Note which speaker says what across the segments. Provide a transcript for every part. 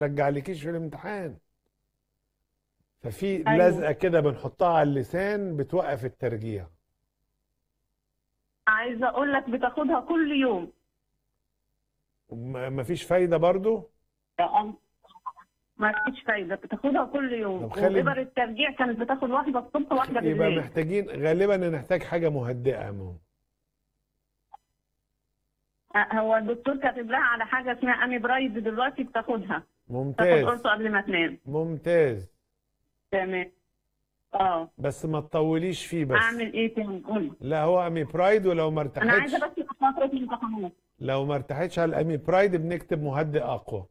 Speaker 1: ترجعلكيش في الامتحان ففي
Speaker 2: أيوة.
Speaker 1: لزقة كده بنحطها على اللسان بتوقف الترجيع
Speaker 2: عايزه اقول لك بتاخدها كل يوم
Speaker 1: م- مفيش فايدة برضو
Speaker 2: ما فيش فايده بتاخدها كل يوم
Speaker 1: طب خلي-
Speaker 2: وابر الترجيع كانت بتاخد واحده الصبح واحده
Speaker 1: يبقى
Speaker 2: بالليل
Speaker 1: محتاجين غالبا نحتاج حاجة مهدئة يا ماما
Speaker 2: آه، هو الدكتور كاتب لها على حاجه اسمها امي برايد دلوقتي بتاخدها تاخد
Speaker 1: ممتاز
Speaker 2: قرصه قبل ما تنام
Speaker 1: ممتاز
Speaker 2: تمام اه
Speaker 1: بس ما تطوليش فيه بس
Speaker 2: اعمل ايه تاني قول
Speaker 1: لا هو امي برايد ولو ما
Speaker 2: انا عايزه
Speaker 1: ارتحتش
Speaker 2: بس يبقى فتره الامتحانات
Speaker 1: لو ما ارتحتش على الامي برايد بنكتب مهدئ اقوى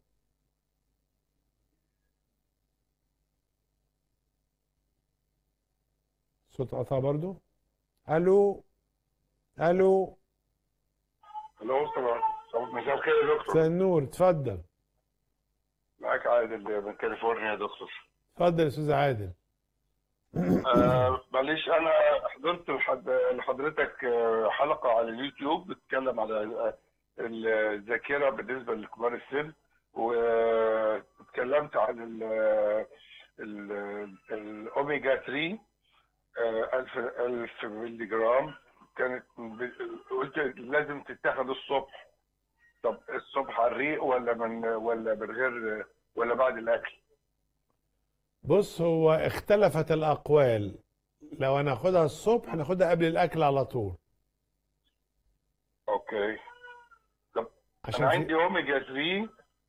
Speaker 1: صوت قطع برضو الو الو
Speaker 3: الو صباح صباح مساء الخير يا دكتور
Speaker 1: مساء النور اتفضل
Speaker 3: معاك عادل من كاليفورنيا يا دكتور
Speaker 1: اتفضل يا استاذ عادل
Speaker 3: آه معلش انا حضرت لحد لحضرتك آه، حلقه على اليوتيوب بتتكلم على آه، الذاكره بالنسبه لكبار السن واتكلمت عن ال ال- الاوميجا 3 آه، 1000 1000 مللي جرام كانت ب- قلت لازم تتاخد الصبح طب الصبح على الريق ولا من ولا من غير ولا بعد الاكل
Speaker 1: بص هو اختلفت الاقوال لو هناخدها الصبح ناخدها قبل الاكل على طول
Speaker 3: اوكي
Speaker 1: عشان
Speaker 3: انا
Speaker 1: في
Speaker 3: عندي اوميجا 3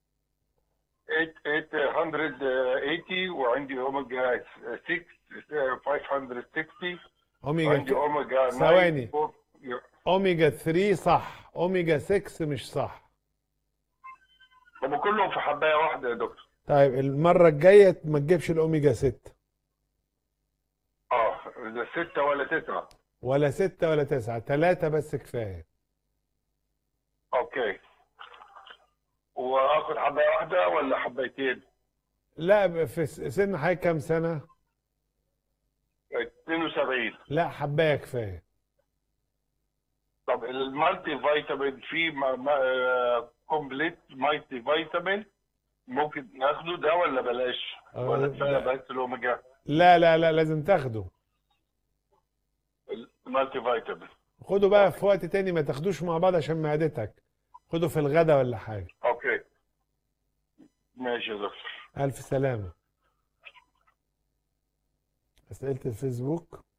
Speaker 3: 880 وعندي اوميجا 6 560
Speaker 1: اوميجا
Speaker 3: وعندي اوميجا 9
Speaker 1: ثواني.
Speaker 3: فور-
Speaker 1: اوميجا 3 صح اوميجا 6 مش صح
Speaker 3: هم كلهم في حبايه واحده يا دكتور
Speaker 1: طيب المرة الجاية ما تجيبش الأوميجا 6
Speaker 3: اه لا ستة ولا تسعة
Speaker 1: ولا 6 ولا 9 ثلاثة بس كفاية
Speaker 3: اوكي واخد حبايه واحده ولا حبايتين
Speaker 1: لا في س- سن حضرتك كام سنة؟
Speaker 3: 72
Speaker 1: لا حباية كفاية
Speaker 3: طب المالتي فيتامين في ما- ما- آه، كومبليت مالتي فيتامين ممكن ناخده ده ولا بلاش
Speaker 1: آه،
Speaker 3: ولا كفايه
Speaker 1: لا.
Speaker 3: بس الاوميجا
Speaker 1: لا لا لا لازم تاخده
Speaker 3: المالتي فيتامين
Speaker 1: خده بقى في وقت تاني ما تاخدوش مع بعض عشان معدتك خده في الغدا ولا حاجة
Speaker 3: اوكي ماشي يا دكتور
Speaker 1: ألف سلامة أسئلة الفيسبوك